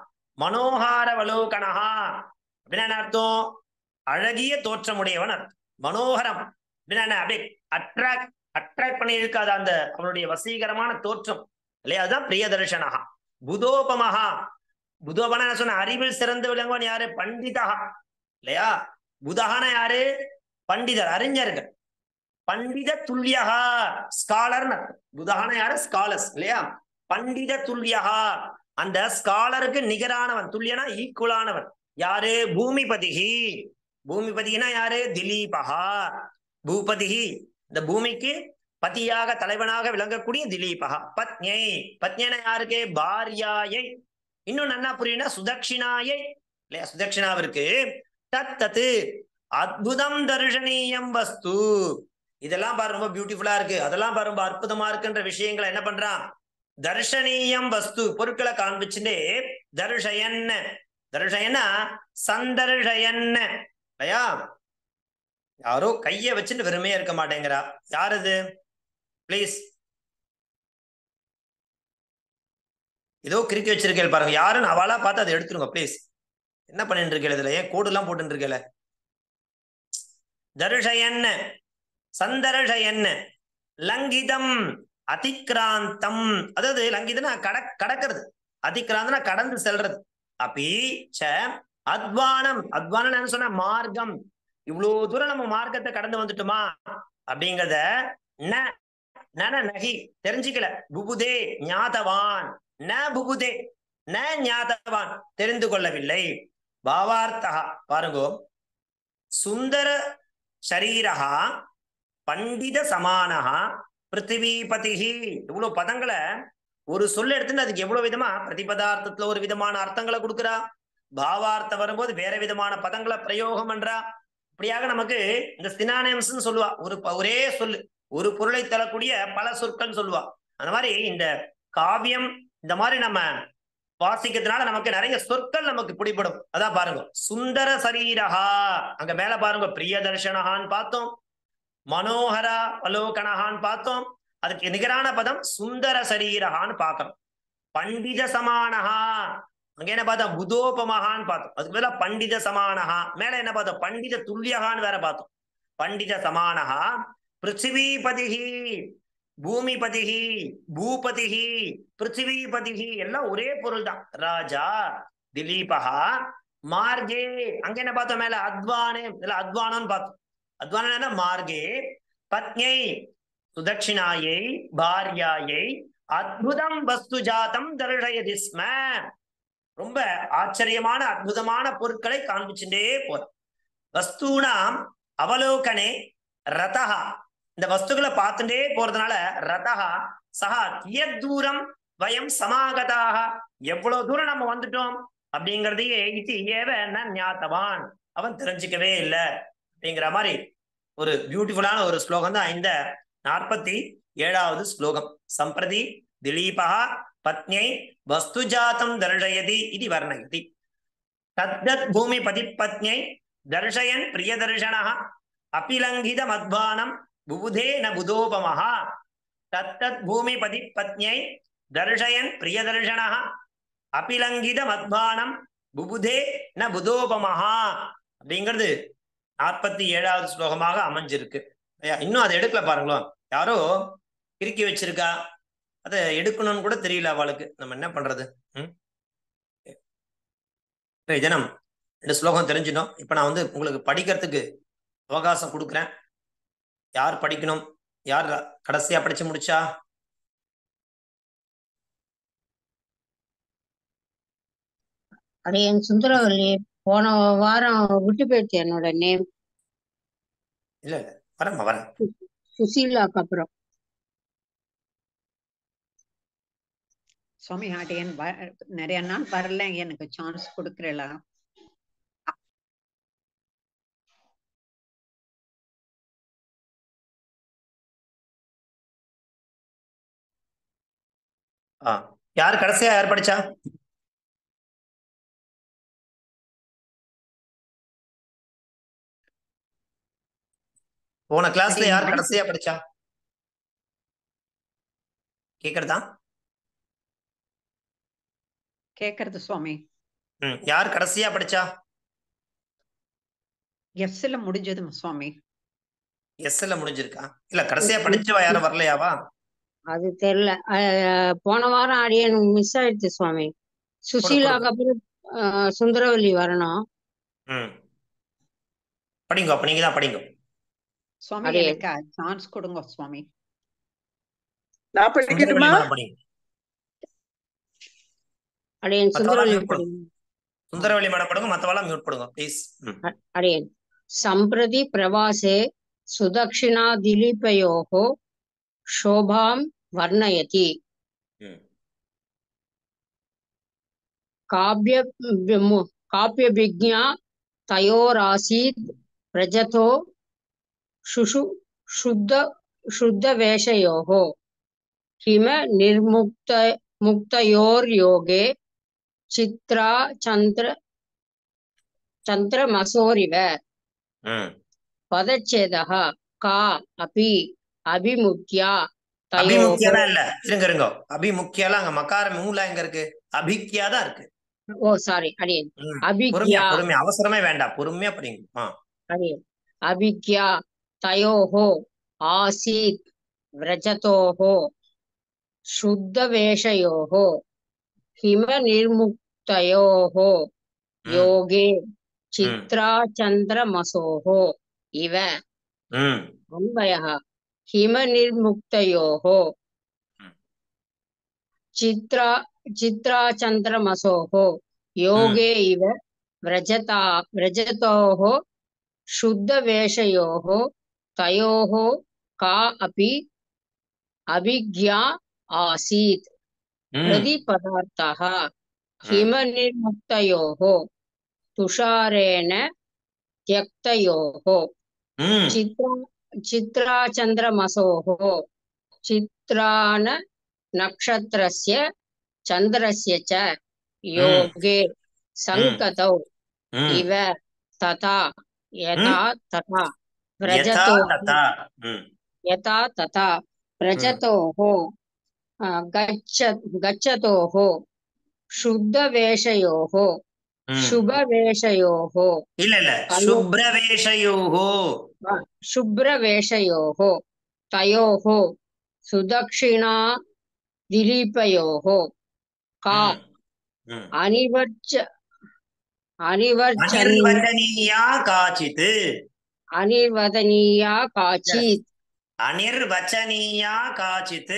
மனோகாரவலோகனஹா அப்படின்னா என்ன அர்த்தம் அழகிய தோற்றமுடையவன் அர்த்தம் மனோகரம் அப்படின்னா என்ன அப்படியே அட்ராக்ட் அட்ராக்ட் பண்ணி இருக்காத அந்த அவனுடைய வசீகரமான தோற்றம் இல்லையா அதுதான் பிரியதர்ஷனஹா புதோபமஹா புதோபன சொன்ன அறிவில் சிறந்து விளங்குவன் யாரு பண்டிதா இல்லையா புதகான யாரு பண்டிதர் அறிஞர்கள் பண்டித துல்லியகா ஸ்காலர் புதகான யாரு ஸ்காலர்ஸ் இல்லையா பண்டித துல்லியகா அந்த ஸ்காலருக்கு நிகரானவன் துல்லியனா ஈக்குவலானவன் யாரு பூமிபதிகி பூமிபதினா யாரு திலீபகா பூபதிகி இந்த பூமிக்கு பதியாக தலைவனாக விளங்கக்கூடிய திலீபகா பத்ஞை பத்ஞன யாருக்கு பாரியாயை இன்னும் நன்னா புரியுனா சுதக்ஷினாயை இல்லையா சுதக்ஷினாவிற்கு தத் தத்து அற்புதம் தர்ஷனீயம் வஸ்து இதெல்லாம் பாரு ரொம்ப பியூட்டிஃபுல்லா இருக்கு அதெல்லாம் பாரு ரொம்ப அற்புதமா இருக்குன்ற விஷயங்களை என்ன பண்றான் தர்ஷனீயம் வஸ்து பொருட்களை காண்பிச்சுட்டே தர்ஷயன் தர்ஷயன்னா சந்தர்ஷயன் இல்லையா யாரோ கைய வச்சுட்டு வெறுமையா இருக்க மாட்டேங்கிறா யார் இது பிளீஸ் ஏதோ கிறுக்கி வச்சிருக்கேன் பாருங்க யாருன்னு அவளா பார்த்து அதை எடுத்துருங்க ப்ளீஸ் என்ன பண்ணிட்டு இருக்கேன் இதுல ஏன் கோடு எல்லாம் போட்டு இருக்கேல தருஷயன் சந்தர்ஷயன் லங்கிதம் அதிக்ராந்தம் அதாவது லங்கிதனா கட கடக்கிறது அதிக்ராந்தனா கடந்து செல்றது அப்படி ச அத்வானம் அத்வானம் சொன்ன மார்க்கம் இவ்வளவு தூரம் நம்ம மார்க்கத்தை கடந்து வந்துட்டோமா அப்படிங்கறத ந நன நகி தெரிஞ்சுக்கல புகுதே ஞாதவான் ந புகுதே ந ஞாதவான் தெரிந்து கொள்ளவில்லை பாவார்த்தா பாருங்கோ சுந்தர சரீரகா பண்டித சமானகா பிருத்திவிபதிகி இவ்வளவு பதங்களை ஒரு சொல்ல எடுத்துட்டு அதுக்கு எவ்வளவு விதமா பிரதிபதார்த்தத்துல ஒரு விதமான அர்த்தங்களை கொடுக்குறா பாவார்த்தம் வரும்போது வேற விதமான பதங்களை பிரயோகம் பண்றா இப்படியாக நமக்கு இந்த சினானம்ஸ் சொல்லுவா ஒரு ஒரே சொல்லு ஒரு பொருளை தரக்கூடிய பல சொற்கள் சொல்லுவா அந்த மாதிரி இந்த காவியம் இந்த மாதிரி நம்ம வாசிக்கிறதுனால நமக்கு நிறைய சொற்கள் நமக்கு பிடிபடும் அதான் பாருங்க சுந்தர சரீரஹா அங்க மேல பாருங்க பிரியதர்ஷனஹான்னு பார்த்தோம் மனோகரா அலோகனஹான்னு பார்த்தோம் அதுக்கு நிகரான பதம் சுந்தர சரீரஹான்னு பார்க்கணும் பண்டித சமானஹா அங்க என்ன பார்த்தோம் புதோபமகான்னு பார்த்தோம் அதுக்கு மேல பண்டித சமானஹா மேல என்ன பார்த்தோம் பண்டித துல்லியகான்னு வேற பார்த்தோம் பண்டித சமானஹா பிருத்திவிபதிகி பூமிபதிகி பூபதிகி பிருத்திவிபதிகி எல்லாம் ஒரே பொருள் தான் ராஜா திலீபகா மார்கே அங்க என்ன பார்த்தோம் மேல அத்வானே இல்ல அத்வானம்னு பார்த்தோம் அத்வான மார்கே பத்ஞை சுதட்சிணாயை பாரியாயை அத்புதம் வஸ்து ஜாதம் தர்ஷயதி ஸ்ம ரொம்ப ஆச்சரியமான அற்புதமான பொருட்களை காண்பிச்சுட்டே போற வஸ்தூனாம் அவலோகனே ரதஹா இந்த வஸ்துக்களை பார்த்துட்டே போறதுனால ரதஹா சஹா கியத் தூரம் வயம் சமாகதாக எவ்வளவு தூரம் நம்ம வந்துட்டோம் அப்படிங்கறதையே இது ஏவ ஞாத்தவான் அவன் தெரிஞ்சுக்கவே இல்லை அப்படிங்கிற மாதிரி ஒரு பியூட்டிஃபுல்லான ஒரு ஸ்லோகம் தான் இந்த நாற்பத்தி ஏழாவது ஸ்லோகம் சம்பிரதி திலீபா பத்ஞை வஸ்துஜாத்தம் தர்ஷயதி இது வர்ணயதி தத்தத் பூமி பதிப்பத்ஞை தர்ஷயன் பிரியதர்ஷனः அபிலங்கித மத்பானம் புபுதே ந புதோபமஹா தத்தத் பூமி பதிப்பத்ஞை தர்ஷயன் பிரியதர்ஷனः அபிலங்கித மத்பானம் புபுதே ந புதோபமஹா அப்படிங்கிறது நாற்பத்தி ஏழாவது ஸ்லோகமாக அமைஞ்சிருக்கு ஐயா இன்னும் அதை எடுக்கல பாருங்களேன் யாரோ கிறுக்கி வச்சிருக்கா அதை எடுக்கணும்னு கூட தெரியல அவளுக்கு நம்ம என்ன பண்றது ம் இன்றைய தினம் ரெண்டு ஸ்லோகம் தெரிஞ்சிடும் இப்ப நான் வந்து உங்களுக்கு படிக்கிறதுக்கு அவகாசம் கொடுக்குறேன் யார் படிக்கணும் யார் கடைசியா படிச்சு முடிச்சா அடையன் சுந்தரவல்லி போன வாரம் விட்டு போயிடுச்சு என்னோட நேம் இல்ல இல்ல வரேன் வரேன் சுசீலாக்கு அப்புறம் சுவாமி ஆடியன் வ- நிறைய நாள் வரல எனக்கு சான்ஸ் கொடுக்குறல ஆ யார் கடைசியா யார் படிச்சா போன கிளாஸ்ல யார் கடைசியா படிச்சா கேக்குறதா கேக்குறது சுவாமி ம் யார் கடைசியா படிச்சா எஸ்ல முடிஞ்சது சுவாமி எஸ்எல்ல முடிஞ்சிருக்கா இல்ல கடைசியா படிச்சவா யாரும் வரலையாவா அது தெரியல அஹ், போன வாரம் அடியன் மிஸ் ஆயிடுச்சு சுவாமி சுசீலாக்கு அப்புறம் அஹ், சுந்தரவல்லி வரணும் ம் படிங்க அப்ப நீங்க தான் படிங்க சுவாமி அடியே. எனக்கு சான்ஸ் கொடுங்க சுவாமி நான் படிக்கட்டுமா சுந்தரவல்லி மேடம் படிங்க அடியன் மத்தவெல்லாம் சுந்தரவல்லி mute பண்ணுங்க. சுந்தரவல்லி மேடம் படுங்க மத்தவெல்லாம் மியூட் பண்ணுங்க ப்ளீஸ் ம் அடியன் सम्प्रति प्रवासे सुदक्षिणा दिलीपयोः शोभां वर्णयति ம் काव्य काव्यभिज्ञा तयोरासीत् प्रजतो शुशु शुद्ध शुद्धवेषयोः हिम निर्मुक्त मुक्तयोर्योगे चित्रा चन्द्र चन्द्रमसोरिव ம் पदच्छेदः का अपि अभिमुख्या तयोः அபிமுக்கியெல்லாம் இல்ல இருங்க இருங்க அபிமுக்கியெல்லாம் அங்க மக்கார மூல எங்க இருக்கு அபிக்கியா தான் இருக்கு ஓ சாரி அடியேன் ம். பொறுமையா அபிக்யா பொறுமையா அவசரமே வேண்டாம் பொறுமையா படிங்க ஆ अरे अभिज्ञा तयोः आसीत् व्रजतोः शुद्धवेषयोः हिमनिर्मुक्तयोः ம், योगे चित्राचन्द्रमसोः इव ம் अन्वयः हिमनिर्मुक्तयोः ம். चित्रा चित्राचन्द्रमसोः योगे इव व्रजता व्रजतोः शुद्धवेषयोः तयोः का अपि अभिज्ञा आसीत् ம் प्रतिपदार्थः हिमनिर्मुक्तयोः तुषारेण त्यक्तयोः ம் चित्रा चित्राचन्द्रमसोः चित्रान नक्षत्रस्य चन्द्रस्य च योगे सङ्कतौ ம் इव तथा यथा तथा யதா व्रजतोः ததா ம் यथा तथा व्रजतोः अ, गच्छ गच्छतोः शुद्धवेषयोः ம் शुभवेषयोः இல்ல இல்ல கல்லு- சுப்ரவேஷயோஹோ शुभ्रवेषयोः तयोः सुदक्षिणा दिलीपयोः का ம் ம் अनिवर्च अनिवर्चन् அனிர்வச்சனீயா காச்சித் अनिर्वदनीया काचित् அனிர்வச்சனீயா காச்சித்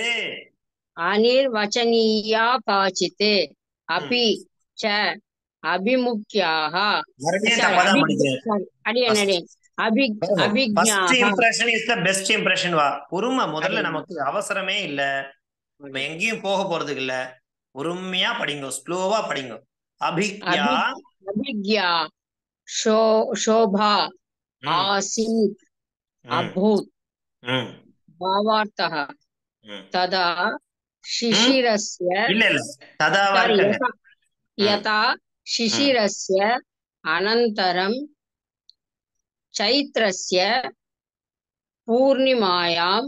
अनिर्वचनीया काचित् अपि च अभिमुख्याः மறுபடியும் sorry, தப்பா தான் अभि- படிக்கிறேன் sorry, அடியேன், அடியேன். அபி ஃபர்ஸ்ட் அபிஜ்ஞாः impression is the best impression வா பொறுமை முதல்ல அடி. நமக்கு அவசரமே இல்ல நம்ம எங்கேயும் போக போறதுக்கு இல்ல பொறுமையா படிங்க ஸ்லோவா படிங்க அபிக்யா अभिज्ञा शो शोभा ம், आसीत् ம், अभूत् ம், भावार्थः ம். तदा शिशिरस्य இல்ல இல்ல ததாவா sorry, இருக்குங்க यथा यथा शिशिरस्य अनन्तरं चैत्रस्य पूर्णिमायां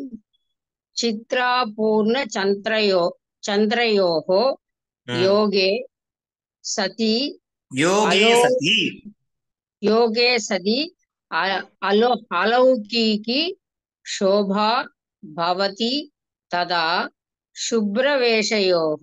चित्रापूर्णचन्द्रयो चन्द्रयोः ம். योगे सति யோகே अलो சதி योगे सति अ- अलो अलौकिकी शोभा भवति तदा शुभ्रवेषयोः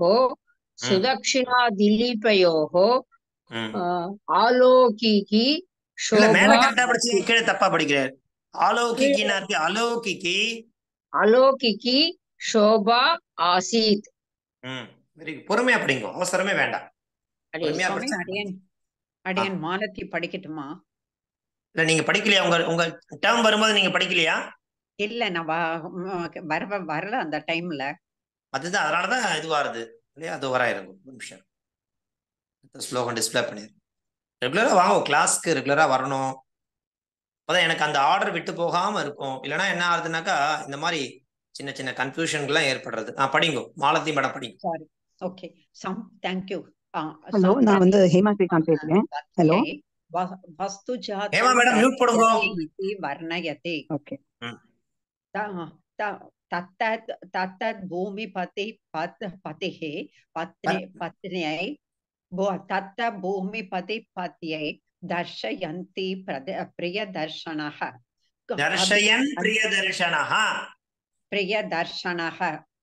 सुदक्षिणादिलीपयोः ம். अ, आलौकिकी இல்ல மேல शोभा கரெக்டா படிச்சீங்க கீழே தப்பா படிக்கிறார் அலௌகிக்கினா இருக்கு அலௌகிக்கி अलौकिकी शोभा आसीत् ம் வெரி பொறுமையா படிங்க அவசரமே வேண்டாம் अरे பொறுமையா சுவாமி படிச்சா அடியன் அடியன் மாலத்தி படிக்கட்டுமா இல்ல நீங்க படிக்கலையா உங்க உங்க டேர்ம் வரும்போது நீங்க படிக்கலையா இல்ல நான் வ- ம், வர வரல அந்த டைம்ல அதுதான் அதனாலதான் இது வருது இல்லையா அது வராயிருங்க ஒரு நிமிஷம் ஸ்லோகம் டிஸ்பிளே பண்ணிடு ரெகுலரா வாங்க கிளாஸ்க்கு ரெகுலரா வரணும் அப்பதான் எனக்கு அந்த ஆர்டர் விட்டு போகாம இருக்கும் இல்லைன்னா என்ன ஆகுதுனாக்கா இந்த மாதிரி சின்ன சின்ன கன்ஃபியூஷன்கள்லாம் ஏற்படுறது நான் படிங்க மாலத்தி மேடம் படிங்க சாரி ஓகே சம் தேங்க்யூ ஹலோ நான் வந்து ஹேமா ஸ்ரீகாந்த் பேசுறேன் ஹலோ வஸ்து ஹேமா மேடம் மியூட் போடுங்க இது வர்ணயதே ஓகே ता- ता- तत्तत् तत्तत् भूमिपति पत् पतिः पत्नी पत्न्यै भो- तत्त भूमिपति पत्यै दर्शयन्ति प्रद प्रियदर्शनः தர்ஷயன் பிரியதர்ஷனஹா प्रियदर्शनः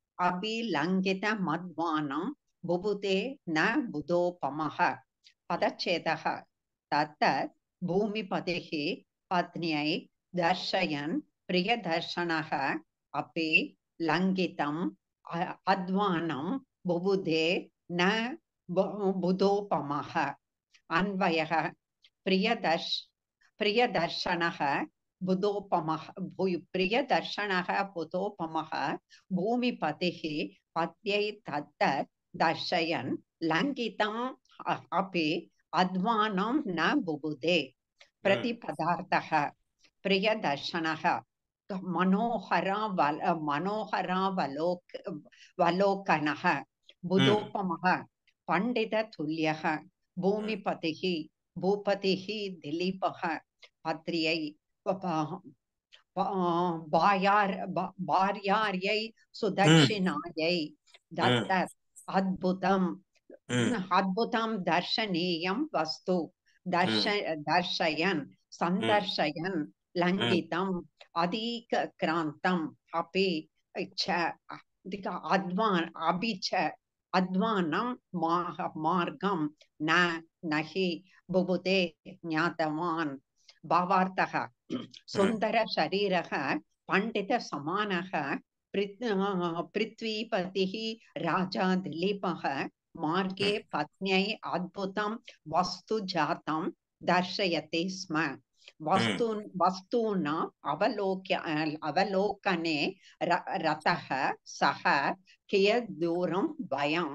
अभिलङ्घितमध्वानं बुबुधे न बुधोपमः पदच्छेदः तत्तत् भूमिपतिः पत्न्यै दर्शयन् प्रियदर्शनः अपि लङ्घितम् अ- अध्वानं बुबुधे न बु- बुधोपमः अन्वयः प्रियदर्श प्रियदर्शनः बुधोपमः भू- प्रियदर्शनः बुधोपमः भूमिपतिः पत्यै तत्तत् दर्शयन् लङ्घितम् अ- अपि अध्वानं न बुबुधे प्रतिपदार्थः प्रियदर्शनः मनोहरावल मनोहरावलोक वलोकनः बुधोपमः पण्डिततुल्यः भूमिपतिः भूपतिः दिलीपः पत्र्यै प- प- भार्यार् भ- भार्यार्यै सुदक्षिणायै दत्तत् अद्भुतम् ம் अद्भुतं दर्शनीयं वस्तु दर्श दर्शयन् सन्दर्शयन् लङ्घितम् अधिकक्रान्तम् अपि च अधिक अध्वान् अपि च अध्वानं मा- मार्गं न नहि बुबुधे ज्ञातवान् भावार्थः सुन्दरशरीरः पण्डितसमानः पृथ्- पृथ्वीपतिः राजा दिलीपः मार्गे पत्न्यै अद्भुतं वस्तु जातं दर्शयति स्म वस्तु वस्तूनाम् अवलोक्य अवलोकने र- रतः सः कियत् दूरं वयं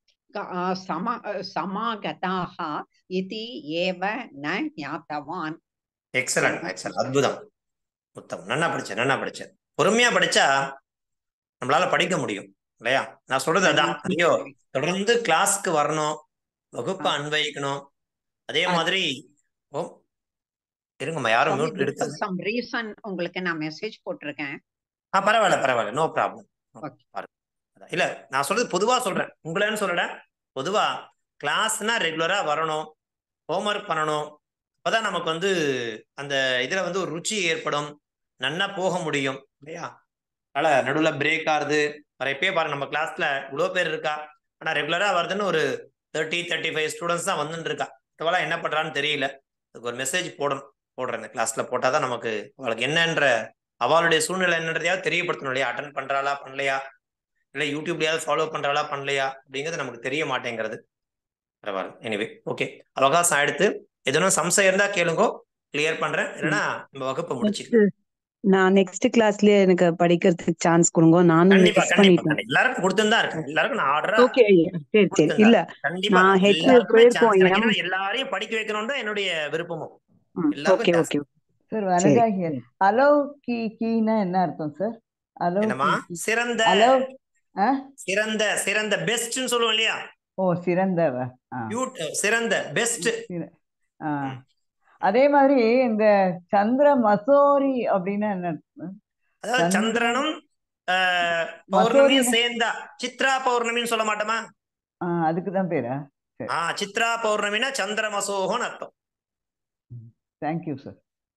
क- सम समागताः इति एव न ज्ञातवान् எக்ஸலண்ட் எக்ஸலண்ட் அற்புதம் உத்தம் நன்னா படிச்ச நன்னா படிச்ச பொறுமையா படிச்சா நம்மளால படிக்க முடியும் இல்லையா நான் சொல்றது அதான் ஐயோ தொடர்ந்து கிளாஸ்க்கு வரணும் வகுப்பை அன்வயிக்கணும் அதே மாதிரி ஓ இருங்கம்மா யாரும் மியூட் எடுத்தாங்க சம் ரீசன் உங்களுக்கு நான் மெசேஜ் போட்டிருக்கேன் ஆ பரவாயில்ல பரவாயில்ல நோ ப்ராப்ளம் Okay. இல்ல நான் சொல்றது பொதுவா சொல்றேன் உங்களேன்னு சொல்லல பொதுவா கிளாஸ்னா ரெகுலரா வரணும் ஹோம்ஒர்க் பண்ணணும் அப்பதான் நமக்கு வந்து அந்த இதுல வந்து ஒரு ருச்சி ஏற்படும் நன்னா போக முடியும் இல்லையா அதனால நடுவுல பிரேக் ஆகுது நிறைய பேர் பாருங்க நம்ம கிளாஸ்ல இவ்வளோ பேர் இருக்கா ஆனா ரெகுலரா வருதுன்னு ஒரு தேர்ட்டி தேர்ட்டி ஃபைவ் ஸ்டூடெண்ட்ஸ் தான் வந்துட்டு இருக்கா இவெல்லாம் என்ன பண்றான்னு தெரியல அதுக்கு ஒரு மெசேஜ் போடணும் போடுறேன் இந்த கிளாஸ்ல போட்டாதான் நமக்கு அவளுக்கு என்னன்ற அவளுடைய சூழ்நிலை என்னன்றதையாவது தெரியப்படுத்தணும் இல்லையா அட்டன் பண்றாளா பண்ணலையா இல்லை யூடியூப்லயாவது ஃபாலோ பண்றாளா பண்ணலையா அப்படிங்கிறது நமக்கு தெரிய மாட்டேங்கிறது பரவாயில்ல எனிவே ஓகே அவகாசம் எடுத்து எதனும் சம்சயம் இருந்தா கேளுங்கோ கிளியர் பண்றேன் இல்லைன்னா நம்ம வகுப்பு முடிச்சுக்கலாம் நான் நெக்ஸ்ட் கிளாஸ்லயே எனக்கு படிக்கிறதுக்கு சான்ஸ் கொடுங்க நானும் கண்டிப்பா மிஸ் கண்டிப்பா பண்ணிட்டேன் எல்லாருக்கும் கொடுத்துன்னு தான் இருக்கேன் எல்லாருக்கும் நான் ஆர்டரா ஓகே சரி சரி இல்ல கண்டிப்பா நான் ஹெச் எல்லாருக்குமே போயிருக்கோம் chance எனக்கு எம் என்னன்னா எல்லாரையும் படிக்க வைக்கணும் தான் என்னுடைய விருப்பமும் ஓகே எல்லாருக்கும் ஓகே சார் சரி வனஜா ஹியர் அலோவ் கீ கீனா என்ன அர்த்தம் சார் அலோவ் என்னம்மா கீ சிறந்த அலோவ் ஆ சிறந்த சிறந்த பெஸ்ட்னு சொல்லுவோம் இல்லையா ஓ சிறந்தவ ஆ பியூட் சிறந்த பெஸ்ட் சிற- ஆ. அதே மாதிரி இந்த சந்திர மசோரி அப்படின்னா என்ன அர்த்தம்? அதாவது சந்திர- சந்திரனும் ஆஹ், பௌர்ணமியும் மசோரி- சேர்ந்தா சித்ரா பௌர்ணமின்னு சொல்ல மாட்டோமா ஆ அதுக்கு தான் பேரா ஆ சித்ரா பௌர்ணமினா சந்திரமசோகோன்னு அர்த்தம் தேங்க்யூ சார்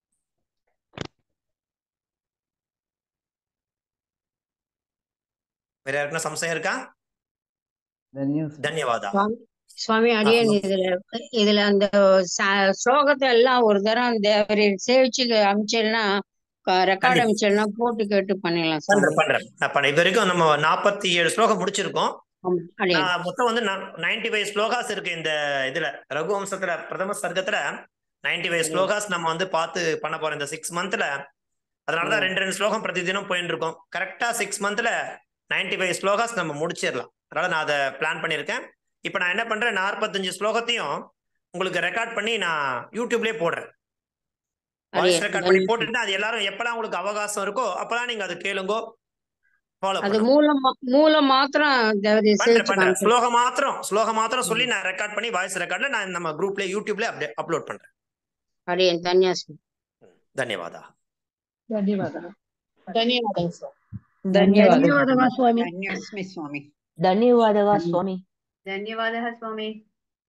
வேற யாருக்குன்னா சம்சயம் இருக்கா தன்யூ சார் தன்யவாதா சுவாமி சுவாமி அடியேன் ஆமா. இதுல இதுல அந்த ச- ஸ்லோகத்தை எல்லாம் ஒரு தரம் தேவரை சேவிச்சு அமைச்சேன்னா ரெக்கார்ட் கண்டிப்பா. அமைச்சேன்னா போட்டு கேட்டு பண்ணிடலாம் சுவாமி பண்றேன் பண்றேன் நான் பண்ண இது வரைக்கும் நம்ம நாற்பத்தி ஏழு ஸ்லோகம் முடிச்சிருக்கோம் ஆமா, அடியேன் நான் மொத்தம் வந்து நைன்டி ஃபைவ் ஸ்லோகாஸ் இருக்கு இந்த இதுல ரகுவம்சத்துல பிரதம சர்க்கத்துல நைன்டி ஃபைவ் ஸ்லோகாஸ் நம்ம வந்து பார்த்து பண்ண போறோம் இந்த சிக்ஸ் மந்த்ல அதனாலதான் ரெண்டு ரெண்டு ஸ்லோகம் பிரதி தினம் போயிட்டு இருக்கோம் கரெக்டா சிக்ஸ் மந்த்ல நைன்டி ஃபைவ் ஸ்லோகாஸ் நம்ம முடிச்சிடலாம் அதனால நான் அதை பிளான் பண்ணியிருக்கேன் இப்போ நான் என்ன பண்றேன் நாற்பத்தஞ்சு ஸ்லோகத்தையும் உங்களுக்கு ரெக்கார்ட் பண்ணி நான் யூடியூப்லயே போடுறேன் வாய்ஸ் அடியேன் ரெக்கார்ட் பண்ணி தன்யூ. போட்டுட்டு அது எல்லாரும் எப்பெல்லாம் உங்களுக்கு அவகாசம் இருக்கோ அப்பெல்லாம் நீங்க அதை கேளுங்கோ ஃபாலோ அது பண்ணுங்க மூலம் மா- மூலம் மாத்திரம் தேவதை பண்றேன் சேவிச்சு பண்றேன் காமிச்சு ஸ்லோகம் மாத்திரம் ஸ்லோகம் மாத்திரம் சொல்லி நான் ரெக்கார்ட் பண்ணி வாய்ஸ் ரெக்கார்ட்ல நான் நம்ம குரூப்ல யூடியூப்ல அப்டே அப்லோட் பண்றேன் அடியேன் தன்யாசம் ಧನ್ಯವಾದ ಧನ್ಯವಾದ ಧನ್ಯವಾದ ಸರ್ ಧನ್ಯವಾದ ಧನ್ಯವಾದಗಳು ಸ್ವಾಮಿ ಧನ್ಯೋಸ್ಮಿ ಸ್ವಾಮಿ ಧನ್ಯವಾದಗಳು ಸ್ವಾಮಿ ಧನ್ಯವಾದः ಸ್ವಾಮಿ